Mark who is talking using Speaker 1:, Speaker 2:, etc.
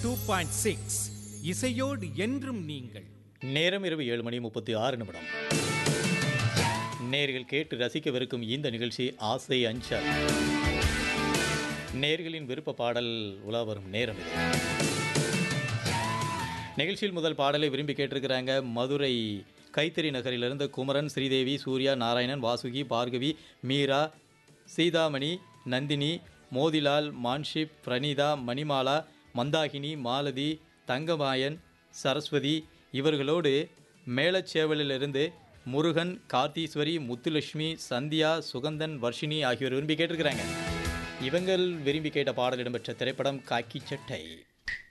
Speaker 1: two point six இசையோடு என்றும் நீங்கள்
Speaker 2: நேரம் இரவு ஏழு மணி முப்பத்தி ஆறு நிமிடம் நேர்கள் கேட்டு ரசிக்கவிருக்கும் இந்த நிகழ்ச்சி ஆசை அஞ்சல் நேர்களின் விருப்ப பாடல் உலா வரும் நேரம் இது நிகழ்ச்சியில் முதல் பாடலை விரும்பி கேட்டிருக்கிறாங்க மதுரை கைத்தறி நகரிலிருந்து குமரன் ஸ்ரீதேவி சூர்யா நாராயணன் வாசுகி பார்கவி மீரா சீதாமணி நந்தினி மோதிலால் மான்ஷிப் பிரணீதா மணிமாலா மந்தாகினி மாலதி தங்கமாயன் சரஸ்வதி இவர்களோடு மேலச்சேவலிலிருந்து முருகன் கார்த்தீஸ்வரி முத்துலட்சுமி சந்தியா சுகந்தன் வர்ஷினி ஆகியோர் விரும்பி கேட்டிருக்கிறாங்க இவங்கள் விரும்பி கேட்ட பாடல் இடம்பெற்ற திரைப்படம் காக்கி சட்டை